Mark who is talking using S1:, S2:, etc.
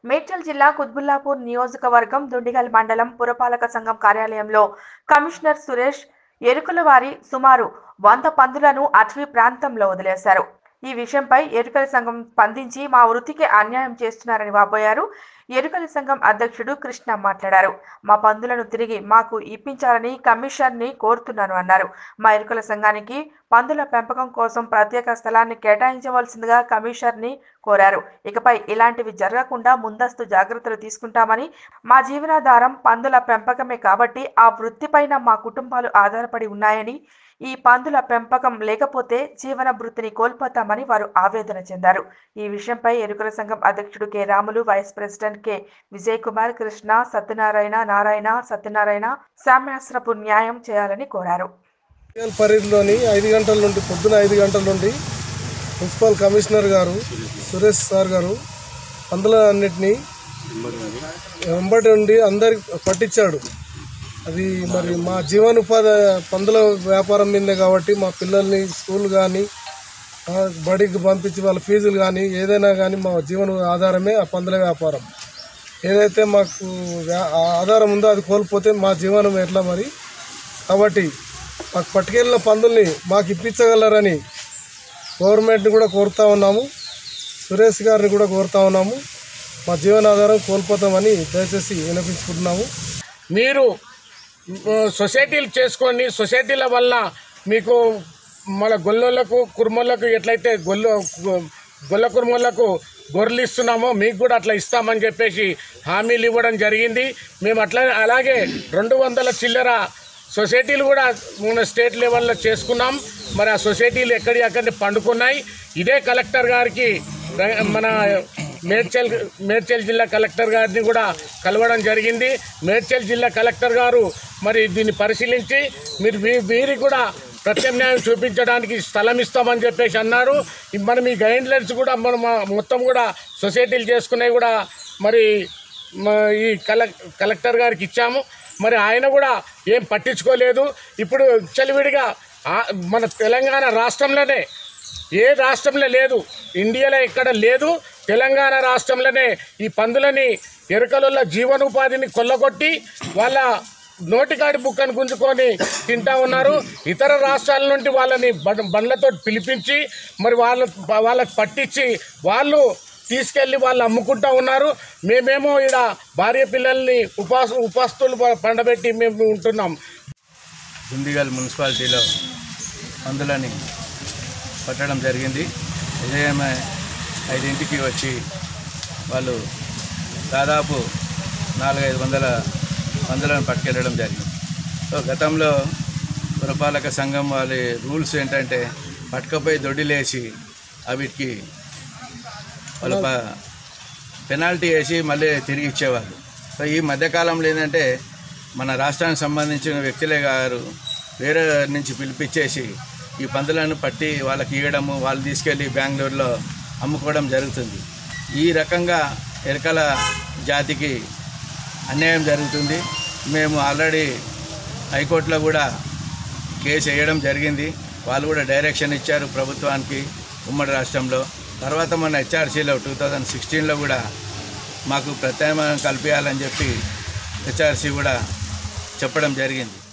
S1: మేడ్చల్ జిల్లా కుత్బుల్లాపూర్ నియోజకవర్గం దుండిగల్ మండలం పురపాలక సంఘం కార్యాలయంలో కమిషనర్ సురేష్ ఎరుకలవారి సుమారు వంద పందులను అటవీ ప్రాంతంలో వదిలేశారు ఈ విషయంపై ఎరుకల సంఘం స్పందించి మా వృత్తికి అన్యాయం చేస్తున్నారని వాపోయారు ఎరుకల సంఘం అధ్యక్షుడు కృష్ణ మాట్లాడారు మా పందులను తిరిగి మాకు ఇప్పించాలని కమిషన్ని కోరుతున్నాను అన్నారు మా ఎరుకల సంఘానికి పందుల పెంపకం కోసం ప్రత్యేక స్థలాన్ని కేటాయించవలసిందిగా కమిషనర్ని కోరారు ఇకపై ఇలాంటివి జరగకుండా ముందస్తు జాగ్రత్తలు తీసుకుంటామని మా జీవనాధారం పందుల పెంపకమే కాబట్టి ఆ వృత్తిపైన మా కుటుంబాలు ఆధారపడి ఉన్నాయని ఈ పందుల పెంపకం లేకపోతే జీవన వృత్తిని కోల్పోతామని వారు ఆవేదన చెందారు ఈ విషయంపై ఎరుకల సంఘం అధ్యక్షుడు K Ramulu vice president K Vijay Kumar Krishna Satyanarayana Narayana Satyanarayana సామ్యాస్త్రపు న్యాయం చేయాలని కోరారు
S2: మున్సిపల్ పరిధిలోని ఐదు గంటల నుండి పొద్దున ఐదు గంటల నుండి మున్సిపల్ కమిషనర్ గారు సురేష్ సార్ గారు అందులో అన్నిటినీ వెంబడి ఉండి అందరికి పట్టించాడు అది మరి మా జీవనోపాధి పందుల వ్యాపారం మీదే కాబట్టి మా పిల్లల్ని స్కూల్ కానీ బడికి పంపించి వాళ్ళ ఫీజులు కానీ ఏదైనా కానీ మా జీవన ఆధారమే ఆ పందుల వ్యాపారం ఏదైతే మాకు వ్యా- ఆధారం ఉందో అది కోల్పోతే మా జీవనం ఎట్లా మరి కాబట్టి మాకు పట్టుకెళ్ళిన పందుల్ని మాకు ఇప్పించగలరని గవర్నమెంట్ని కూడా కోరుతా ఉన్నాము సురేష్ గారిని కూడా కోరుతా ఉన్నాము మా జీవనాధారం కోల్పోతామని దయచేసి వినిపించుకుంటున్నాము
S3: మీరు ఆ, సొసైటీలు చేసుకోండి సొసైటీల వల్ల మీకు మన గొల్లోళ్ళకు కుర్మోళ్ళకు ఎట్లయితే గొల్ల గొల్ల కుర్మోళ్ళకు గొర్రెలు ఇస్తున్నామో మీకు కూడా అట్లా ఇస్తామని చెప్పేసి హామీలు ఇవ్వడం జరిగింది మేము అట్లా అలాగే రెండు వందల చిల్లర సొసైటీలు కూడా మన స్టేట్ లెవెల్లో చేసుకున్నాం మరి ఆ సొసైటీలు ఎక్కడి అక్కడి పండుకున్నాయి ఇదే కలెక్టర్ గారికి ర- మన మేడ్చల్ మేడ్చల్ జిల్లా కలెక్టర్ గారిని కూడా కలవడం జరిగింది మేడ్చల్ జిల్లా కలెక్టర్ గారు మరి దీన్ని పరిశీలించి మీరు వీ- వీరికి కూడా ప్రత్యామ్నాయం చూపించడానికి స్థలం ఇస్తామని చెప్పేసి అన్నారు ఈ మనం ఈ గైడ్ లైన్స్ కూడా మనం మొత్తం కూడా సొసైటీలు చేసుకునేవి కూడా మరి మ- ఈ కలె కలెక్టర్ గారికి ఇచ్చాము మరి ఆయన కూడా ఏం పట్టించుకోలేదు ఇప్పుడు చలివిడిగా ఆ- మన తెలంగాణ రాష్ట్రంలోనే ఏ రాష్ట్రంలో లేదు ఇండియాలో ఎక్కడ లేదు తెలంగాణ రాష్ట్రంలోనే ఈ పందులని ఎరుకలలో జీవనోపాధిని కొల్లగొట్టి వాళ్ళ నోటికాడి బుక్కను గుంజుకొని తింటా ఉన్నారు ఇతర రాష్ట్రాల నుండి వాళ్ళని బండ్- బండ్లతో పిలిపించి మరి వాళ్ళ వాళ్ళకి పట్టించి వాళ్ళు తీసుకెళ్ళి వాళ్ళు అమ్ముకుంటా ఉన్నారు మేమేమో ఇక్కడ భార్య పిల్లల్ని ఉపాస ఉపాస్తులు పండబెట్టి మేము ఉంటున్నాం
S4: దుందిగల్ మున్సిపాలిటీలో మందులని పట్టడం జరిగింది ఉదయమే ఐదింటికి వచ్చి వాళ్ళు దాదాపు నాలుగైదు వందల మందులను పట్టుకెళ్ళడం జరిగింది సో గతంలో పురపాలక సంఘం వాళ్ళ రూల్స్ ఏంటంటే పట్టుకపోయి దొడ్డిలేసి అవిటికి వాళ్ళ ప- పెనాల్టీ వేసి మళ్ళీ తిరిగి ఇచ్చేవాళ్ళు సో ఈ మధ్యకాలంలో ఏంటంటే మన రాష్ట్రానికి సంబంధించిన వ్యక్తులే గారు వేరే నుంచి పిలిపించేసి ఈ పందులను పట్టి వాళ్ళకి ఇవ్వడము వాళ్ళు తీసుకెళ్ళి బెంగళూరులో అమ్ముకోవడం జరుగుతుంది ఈ రకంగా ఎరకల జాతికి అన్యాయం జరుగుతుంది మేము ఆల్రెడీ హైకోర్టులో కూడా కేసు వేయడం జరిగింది వాళ్ళు కూడా డైరెక్షన్ ఇచ్చారు ప్రభుత్వానికి ఉమ్మడి రాష్ట్రంలో తర్వాత మన హెచ్ఆర్సీలో టూ థౌజండ్ సిక్స్టీన్లో కూడా మాకు ప్రత్యామ్నాయం కల్పించాలని చెప్పి హెచ్ఆర్సీ కూడా చెప్పడం జరిగింది